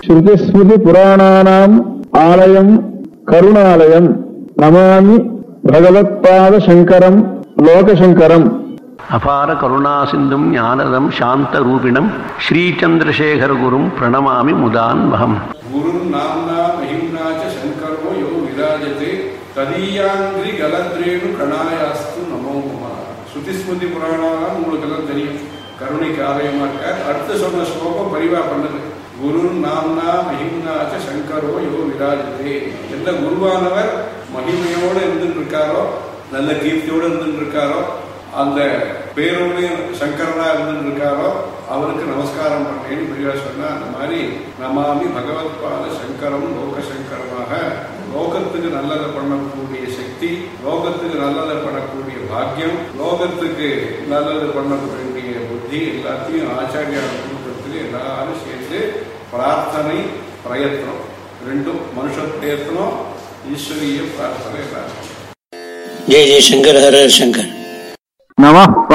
ஸ்ருதிஸ்மிருதி புராணானாம் ஆலயம் கருணாலயம் நமாமி பகவத்பாத சங்கரம் லோகசங்கரம் அபார கருணா சிந்தும் ஞானதம் சாந்த ரூபிணம் ஸ்ரீச்சந்திரசேகர குரும் பிரணமாமி முதான்வகம் गुरुं नाम्ना महिम्ना च शङ्करो यो विराजते ததீயாந்திரி கலத்ரேணு கணாயாஸ்து நமோ நம ஸ்ருதிஸ்மிருதி புராணம் உங்களுக்கு எல்லாம் தெரியும் கருணைக்கு ஆலயமா இருக்கார் அடுத்து சொன்ன ஸ்லோகம் பரிவா பண்ணுது குரு நாம்னா மகிம்னாச்ச சங்கரோ யோ விராஜதே எந்த குருவானவர் மகிமையோடு இருந்துட்டு இருக்காரோ நல்ல கீர்த்தியோடு இருந்துட்டு இருக்காரோ அந்த பேரோடு சங்கரனா இருந்துட்டு இருக்காரோ அவருக்கு நமஸ்காரம் பண்ணேன்னு பெரியவா சொன்னா அந்த மாதிரி நமாமி பகவத்பாத சங்கரம் லோக சங்கரமாக லோகத்துக்கு நல்லதை பண்ணக்கூடிய சக்தி லோகத்துக்கு நல்லதை பண்ணக்கூடிய பாக்கியம் லோகத்துக்கு நல்லது பண்ணக்கூடிய புத்தி எல்லாத்தையும் ஆச்சாரியா குடும்பத்துக்கு எல்லாரும் சேர்ந்து பிரார்த்தனை பிரயத்னம் ரெண்டும் மனுஷ பிரயத்னம் ஈஸ்வரிய பிரார்த்தனை எல்லாரும் जय जय शंकर हर हर शंकर நம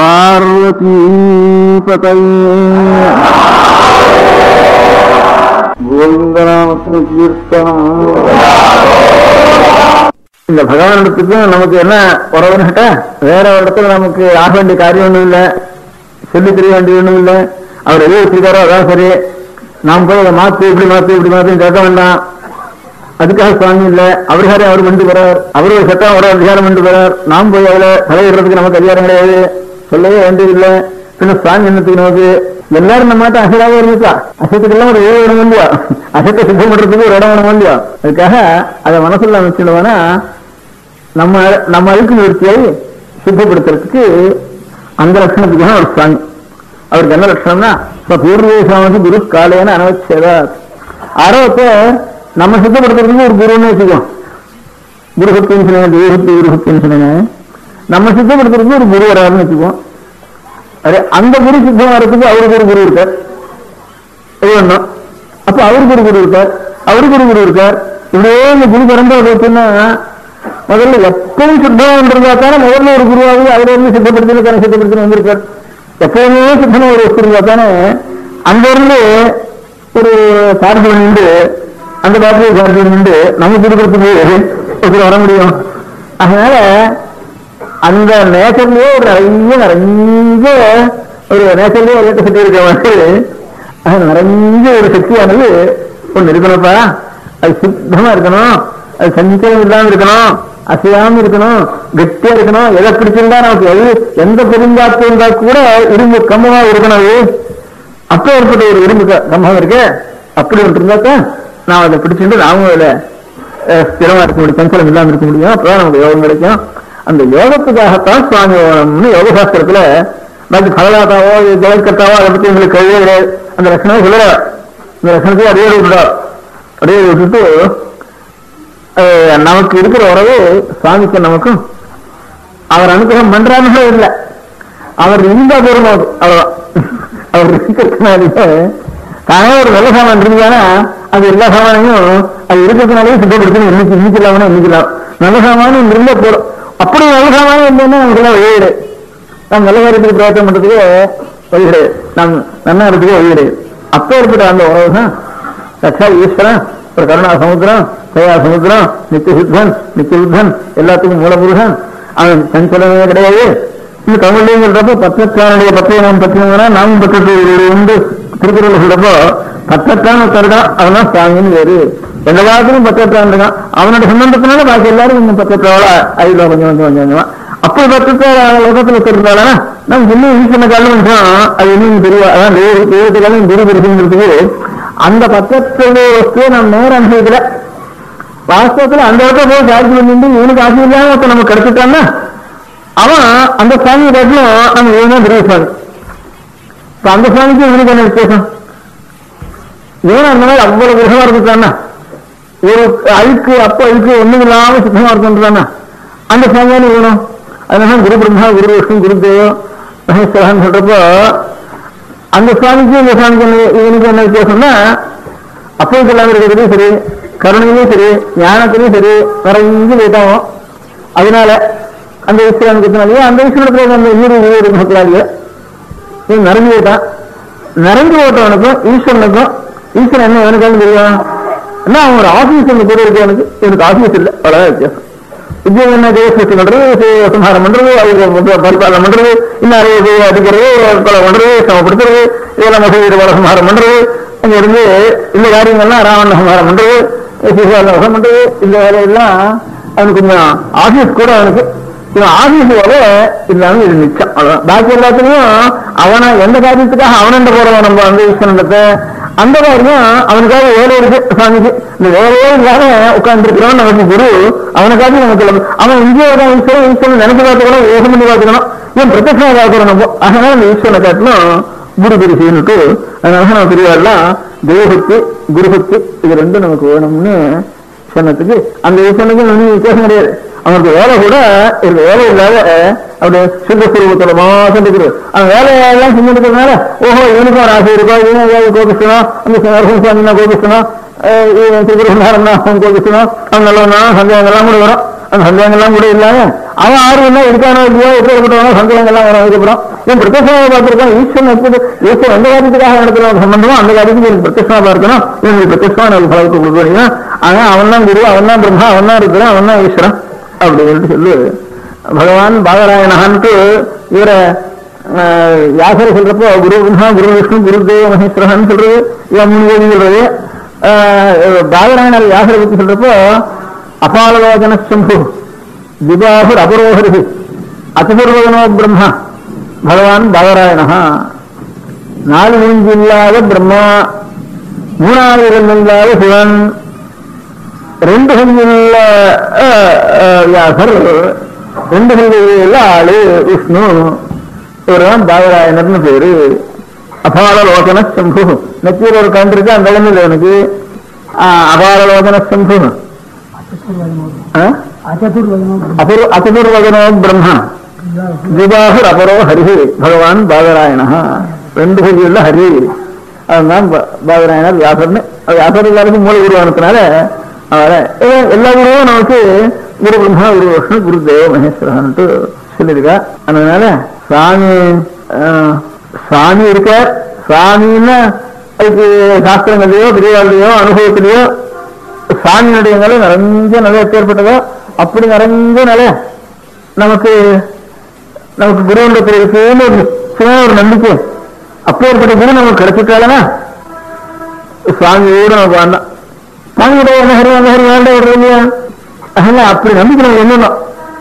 இந்த பகவானிடத்துக்கு நமக்கு என்ன உறவுன்னு கேட்டா வேற ஒரு இடத்துல நமக்கு ஆக வேண்டிய காரியம் ஒண்ணும் இல்ல சொல்லி தெரிய வேண்டிய ஒண்ணும் இல்ல அவர் எது வச்சிருக்காரோ அதான் சரி நாம் போய் அதை மாத்து இப்படி மாத்து இப்படி மாத்துன்னு கேட்க வேண்டாம் அதுக்காக சுவாமி இல்ல அவருக்காரே அவர் கொண்டு போறார் அவர் ஒரு சட்டம் ஒரு அதிகாரம் கொண்டு போறார் நாம் போய் அதுல தலையிடுறதுக்கு நமக்கு அதிகாரம் கிடையாது சொல்லவே வேண்டியதில்லை பின்ன சுவாமி என்னத்துக்கு நமக்கு எல்லாரும் நம்ம மாட்டம் அசையாவே இருந்துச்சா அசத்துக்கெல்லாம் ஒரு ஏழு இடம் இல்லையா அசத்தை சுத்தம் பண்றதுக்கு ஒரு இடம் வேணும் இல்லையா அதுக்காக அதை மனசுல வச்சுடுவோம்னா நம்ம நம்ம அழுக்கு நிவர்த்தியை சுத்தப்படுத்துறதுக்கு அந்த லட்சணத்துக்கு தான் ஒரு சுவாமி அவருக்கு என்ன லட்சணம்னா இப்ப பூர்வேசாமி குரு காலேன அனவச்சேதா ஆரோப்ப நம்ம சுத்தப்படுத்துறதுக்கு ஒரு குருன்னு வச்சுக்கோ குருஹத்தின்னு சொன்னாங்க தேவஹத்தி குருஹத்தின்னு சொன்னாங்க நம்ம சுத்தப்படுத்துறதுக்கு ஒரு குரு வராருன்னு வச்சுக்கோ அரே அந்த குரு சுத்தம் வர்றதுக்கு அவருக்கு ஒரு குரு இருக்கார் இது ஒண்ணும் அப்ப அவருக்கு ஒரு குரு இருக்கார் அவருக்கு ஒரு குரு இருக்கார் இப்படியே இந்த குரு பரம்பரை போச்சுன்னா முதல்ல எப்பவும் சுத்தம் இருந்தா தானே முதல்ல ஒரு குருவாகி அவரை இருந்து சித்தப்படுத்தி சித்தப்படுத்தி வந்திருக்கார் எப்பவுமே சுத்தமா ஒரு வஸ்து இருந்தா தானே அங்க இருந்து ஒரு சார்பு நின்று அந்த டாக்டர் சார்பு நின்று நம்ம கொடுக்கறதுக்கு ஒருத்தர் வர முடியும் அதனால அந்த நேச்சர்லயே ஒரு நிறைய நிறைய ஒரு நேச்சர்லயே ஒரு சக்தி இருக்க மாதிரி அது நிறைய ஒரு சக்தியானது ஒண்ணு இருக்கணும்ப்பா அது சுத்தமா இருக்கணும் அது சஞ்சலம் இல்லாம இருக்கணும் அசையாம இருக்கணும் கெட்டியா இருக்கணும் எதை பிடிச்சிருந்தா நமக்கு எது எந்த பெருங்காத்து இருந்தா கூட இரும்பு கம்மமா இருக்கணும் அது அப்ப ஏற்பட்ட ஒரு இரும்பு க- கம்பம் இருக்கு அப்படி ஒன்று இருந்தாக்கா நான் அதை பிடிச்சிட்டு நாமும் அதுல அஹ், ஸ்திரமா இருக்க முடியும் சஞ்சலம் இல்லாம இருக்க முடியும் அப்பதான் நமக்கு யோகம் கிடைக்கும் அந்த யோகத்துக்காகத்தான் சுவாமி யோகம்னு யோக சாஸ்திரத்துல பாக்கி பகலாதாவோ ஜெயக்கர்த்தாவோ அதை பத்தி எங்களுக்கு கழிவே கிடையாது அந்த லட்சணம் சொல்லல இந்த லட்சணத்தையும் அடியே விட்டுட்டோம் அடியே விட்டுட்டு அஹ், நமக்கு இருக்கிற உறவு சுவாமிக்கு நமக்கும் அவர் அனுகிரகம் பண்றான்னு இல்லை அவர் இருந்தா போதும் அது அவ்வளவுதான் அவர் இருக்கிறதுனாலே தானே ஒரு நல்ல சாமான் இருந்தானா அது எல்லா சாமானையும் அது இருக்கிறதுனாலே சுத்தப்படுத்தணும் இன்னைக்கு இன்னைக்கு இல்லாமனா இன்னைக்கு இல்லாம நல்ல சாமானும் இருந்தா போதும் அப்படி நல்ல சாமானும் இருந்தோம்னா நமக்கு எல்லாம் வழி கிடையாது நாம் நல்ல காரியத்துக்கு பிரயத்தனம் பண்றதுக்கு வழி கிடையாது நாம் நன்னா இருக்கிறதுக்கு வழி கிடையாது அப்ப ஏற்பட்ட அந்த உறவு தான் ரட்சா ஈஸ்வரன் ஒரு கருணா சமுத்திரம் தயா சமுத்திரம் நித்திய சித்தன் நித்திய புத்தன் எல்லாத்துக்கும் மூலபுருஷன் அவன் சஞ்சலமே கிடையாது இந்த தமிழ்லையும் சொல்றப்போ பத்தத்தானுடைய பத்தியம் பத்தியம்னா நாமும் பத்தத்து உண்டு திருக்குறள் சொல்றப்போ பத்தத்தான் ஒருத்தருதான் அவன்தான் சாமின்னு வேறு எந்த காலத்திலும் பத்தத்தான் இருக்கான் அவனோட சம்பந்தத்தினால பாக்கி எல்லாரும் இன்னும் பத்தத்தோட ஐதோ கொஞ்சம் கொஞ்சம் கொஞ்சம் கொஞ்சமா அப்படி பத்தத்தை லோகத்துல இருக்கிறதால நம்ம இன்னும் ஈஸ்வரன காலம் நிமிஷம் அது இன்னும் பெரிய அதான் தெய்வ- தெய்வத்துக்காலும் பெரிய பெருசுங்கிறதுக்கு அந்த பக்கத்துல வஸ்துவை நம்ம நேரம் அனுபவிக்கல வாஸ்தவத்துல அந்த இடத்துல போய் சாட்சி பண்ணிட்டு இவனுக்கு ஆசை இல்லாம ஒருத்தன் நமக்கு கிடைச்சிட்டான்னா அவன் அந்த சாமியை காட்டிலும் நம்ம இவன் பெரிய சாமி இப்ப அந்த சாமிக்கு இவனுக்கு என்ன வித்தியாசம் இவன் அந்த மாதிரி அவ்வளவு கிரகமா இருக்கான்னா ஒரு அழுக்கு அப்ப அழுக்கு ஒண்ணும் இல்லாம சுத்தமா இருக்குன்றானா அந்த சாமியான இவனும் அதனால குரு பிரம்மா குரு விஷ்ணு குரு தேவம் மகேஸ்வரன் சொல்றப்போ அந்த சுவாமிக்கு இந்த சுவாமிக்கு என்ன இவனுக்கு என்ன வித்தியாசம்னா அப்போது எல்லாம் இருக்கிறதுலையும் சரி கருணையிலையும் சரி ஞானத்திலையும் சரி நிறைய லேட்டாகும் அதனால அந்த ஈஸ்வரனுக்கு அந்த ஈஸ்வரத்துல அந்த ஈரு ஈரு மக்களாலேயே இவன் நிறைஞ்சு போட்டான் நிறைஞ்சு ஓட்டவனுக்கும் ஈஸ்வரனுக்கும் ஈஸ்வரன் என்ன எனக்கு தெரியும் என்ன அவன் ஒரு ஆபீஸ் ஒன்று கூட இருக்கு எனக்கு எனக்கு ஆபீஸ் இல்லை அவ்வளவுதான் வித்தியாசம் உத்தியோகம் என்ன ஜெயசிருஷ்டி பண்றது சு- சம்ஹாரம் பண்றது அவங்க பரிபாலனம் பண்றது இன்னும் அறுபது அடிக்கிறது கொலை பண்றது சமப்படுத்துறது இதெல்லாம் மசூதி வர சம்ஹாரம் பண்றது அங்க இருந்து இந்த காரியங்கள்லாம் ராவண சம்ஹாரம் பண்றது சிசுவால வசம் பண்றது இந்த வேலையெல்லாம் அவனுக்கு கொஞ்சம் ஆபீஸ் கூட அவனுக்கு இவன் ஆபீஸ் வேலை இல்லாம இது மிச்சம் அவ்வளவுதான் பாக்கி எல்லாத்துலயும் அவனை எந்த காரியத்துக்காக அவனண்ட போறவன் நம்ம அந்த ஈஸ்வரத்தை அந்த காரியம் அவனுக்காக வேலை இருக்கு சுவாமிக்கு இந்த வேலையே இல்லாம உட்கார்ந்து இருக்கிறவன் நமக்கு குரு அவனுக்காக நமக்கு இல்லை. அவன் இங்கே தான் ஈஸ்வரன் ஈஸ்வரன் நினைச்சு பார்த்துக்கணும் யோகம் பண்ணி பார்த்துக்கணும் இவன் பிரத்யட்சமா பார்க்கிறோம் நம்ம அதனால இந்த ஈஸ்வரனை காட்டிலும் குரு குரு செய்யணுட்டு அதனால நம்ம பெரியவாள்லாம் தேவபக்தி குருபக்தி இது ரெண்டும் நமக்கு வேணும்னு சொன்னதுக்கு அந்த ஈஸ்வரனுக்கு ஒன்றும் வித்தியாசம் கிடையாது அவனுக்கு வேலை கூட இது வேலை இல்லாத அப்படி சுத்தஸ்வரூபத்தோட மாசம் இருக்குது அவன் வேலையெல்லாம் செஞ்சுட்டு இருக்கிறதுனால ஓஹோ இவனுக்கும் ஒரு ஆசை இருக்கோ இவன் ஏதாவது கோபிக்கணும் அந்த சுவாமினா கோபிக்கணும் திரிபுரசுந்தாரம்னா அவன் கோபிக்கணும் அவன் நல்லவனா சந்தேகங்கள்லாம் கூட வரும் அந்த சந்தேகங்கள்லாம் கூட இல்லாம அவன் ஆர்வம் இருக்கானோ இல்லையோ எப்படிப்பட்டவனோ சந்தேகங்கள்லாம் வரும் அதுக்கப்புறம் இவன் பிரத்யட்சமாக பார்த்திருக்கான் ஈஸ்வரன் எப்படி ஈஸ்வரன் எந்த காரியத்துக்காக நடத்துற ஒரு சம்பந்தமோ அந்த காரியத்துக்கு எனக்கு பிரத்யட்சமா பார்க்கணும் இவனுக்கு பிரத்யட்சமா எனக்கு பலத்தை கொடுக்குறீங்க ஆனா அவன் தான் குரு அவன் தான் பிரம்மா அவன் தான் இருக்கிறான் அவன் தான் ஈஸ்வரன் அப்படின்னு சொல்லி பகவான் பாதராயணகான்ட்டு இவரை ஆஹ், வியாசர் சொல்றப்போ குரு பிரம்மா குரு விஷ்ணு குரு தேவ மகேஸ்வரன் சொல்றது இவன் மூணு பேரும் சொல்றது ஆஹ், பாதராயணர் வியாசரை பத்தி சொல்றப்போ அபாலலோகன சம்பு திபாபுர் அபரோஹரி அதிபூர்வகனோ பிரம்மா பகவான் பாதராயணா நாலு மூஞ்சி இல்லாத பிரம்மா மூணாவது கண் இல்லாத சிவன் ரெண்டு கண்ணில் வியாசர் ரெண்டு கண்ணில் ஆளு விஷ்ணு இவர்தான் பாதராயணர்னு பேரு அபாலலோகன சம்பு நெத்தியில் ஒரு கண் இருக்கு அந்த கண்ணில் எனக்கு அபாலலோகன சம்பு அபூர் அபூர்வகனோ பிரம்மா திவாகுர் அபரோ ஹரி பகவான் பாதராயணா ரெண்டு ஹரியுள்ள ஹரி அதுதான் பா- பாதராயணர் வியாசர்னு அது வியாசர் எல்லாருக்கும் மூல குருவானதுனால அவரை ஏ- எல்லா குருவும் நமக்கு குரு பிரம்மா குரு விஷ்ணு குரு தேவ மகேஸ்வரன்ட்டு சொல்லியிருக்கா அதனால சாமி ஆஹ், சாமி இருக்கார் சாமின்னா அதுக்கு சாஸ்திரங்களையோ பெரியவாழ்லையோ அனுபவத்திலேயோ சாமியினுடைய நிலை நிறைஞ்ச நிலை ஏற்பட்டதோ அப்படி நிறைஞ்ச நிலை நமக்கு நமக்கு குருவண்டத்தில் இருக்குன்னு ஒரு நிச்சயமா ஒரு நம்பிக்கை அப்பேற்பட்ட குரு நமக்கு கிடைச்சிட்டாலனா சுவாமியோட நமக்கு வேண்டாம் சுவாமியோட நகரி நகரி வேண்டாம் விடுறது இல்லையா அதனால அப்படி நம்பிக்கை நமக்கு என்னணும்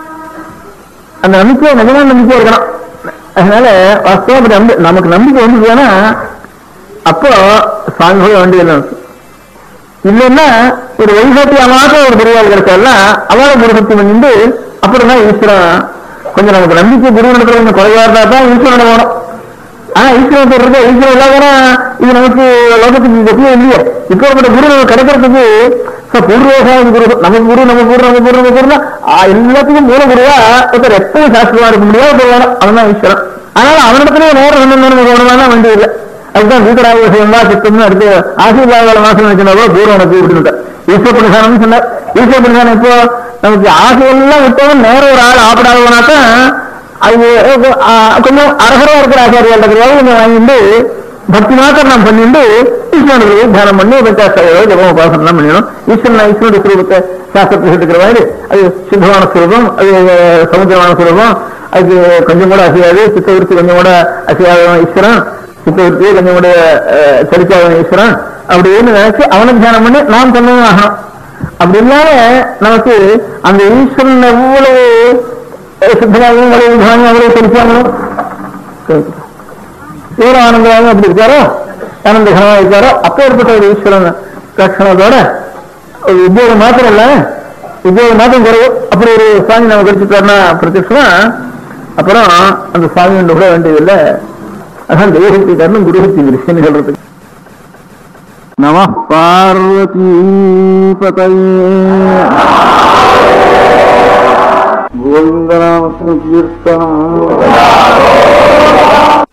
அந்த நம்பிக்கை நிஜமான நம்பிக்கை இருக்கணும் அதனால வாஸ்தவம் அப்படி நம்பி நமக்கு நம்பிக்கை வந்துச்சுன்னா அப்போ சுவாமி கூட வேண்டியது நமக்கு இல்லைன்னா ஒரு வழிகாட்டியமாக ஒரு பெரியவாள் கிடைச்சாலாம் அவளை குருபக்தி பண்ணிட்டு அப்புறம் தான் ஈஸ்வரன் கொஞ்சம் நமக்கு நம்பிக்கை குரு நடத்துல கொஞ்சம் குறைவா இருந்தா தான் ஈஸ்வரன் போகணும் ஆனா ஈஸ்வரன் சொல்றது ஈஸ்வரன் இல்லாதனா இது நமக்கு லோகத்துக்கு கத்தியே இல்லையே இப்போப்பட்ட குரு நமக்கு கிடைக்கிறதுக்கு பூர்வசாமி குரு நம்ம குரு நம்ம குரு நம்ம குரு நம்ம குருனா எல்லாத்துக்கும் மூல குருவா ஒருத்தர் எப்பவும் சாஸ்திரமா இருக்க முடியாது ஒருத்தர் வேணும் அவன் தான் ஈஸ்வரன் அதனால அவனிடத்துல நேரம் சொன்னோம் நமக்கு வேணுமானா வேண்டிய இல்லை அதுதான் வீட்டராக விஷயமா சித்தம்னு அடுத்து ஆசீர்வாத மாசம் வச்சிருந்தா பூர்வம் எனக்கு விட்டுட்டு ஈஸ்வர பிரசானம் சொன்னார் ஈஸ்வர பிரசானம் இப்போ நமக்கு ஆசையெல்லாம் விட்டவன் நேரம் ஒரு ஆள் ஆப்படாத போனாதான் அது ஆ, கொஞ்சம் அரகரா இருக்கிற ஆச்சாரியால் இருக்கிறாங்க கொஞ்சம் வாங்கிட்டு பக்தி மாத்திரம் நாம் பண்ணிட்டு ஈஸ்வரனுக்கு தியானம் பண்ணி பஞ்சாசாயோ ஜபம் உபாசனம் பண்ணிடணும் ஈஸ்வரன் ஈஸ்வரனுடைய சுரூபத்தை சாஸ்திரத்தை இருக்கிற மாதிரி அது சித்தமான சுரூபம் அது சமுத்திரமான சுரூபம் அதுக்கு கொஞ்சம் கூட அசையாது சித்தவிருத்தி கொஞ்சம் கூட அசையாத ஈஸ்வரன் சித்தவிருத்தியை கொஞ்சம் கூட அஹ், சரிக்காத ஈஸ்வரன் அப்படின்னு நினைச்சு அவனை தியானம் பண்ணி நாம் பண்ணவும் ஆகணும் அப்படி இல்லாம நமக்கு அந்த ஈஸ்வரன் எவ்வளவு அஹ், சித்தனாகவும் அவ்வளவு விதானம் அவ்வளவு சரிக்காமலும் இவரும் ஆனந்தமாக அப்படி இருக்காரோ ஆனந்தகரமா இருக்காரோ அப்பேற்பட்ட ஒரு ஈஸ்வரன் லட்சணத்தோட ஒரு உத்தியோகம் மாத்திரம் இல்ல உத்தியோகம் மாத்திரம் குறைவு அப்படி ஒரு சுவாமி நம்ம கிடைச்சிட்டாருன்னா பிரத்யட்சமா அப்புறம் அந்த சுவாமி ஒன்று கூட வேண்டியதில்லை அதான் தெய்வசக்தி காரணம் குருசக்தி திருஷ்யன்னு சொல்றதுக்கு நம பார்வதி கோவிந்தநாம கீர்த்தனம்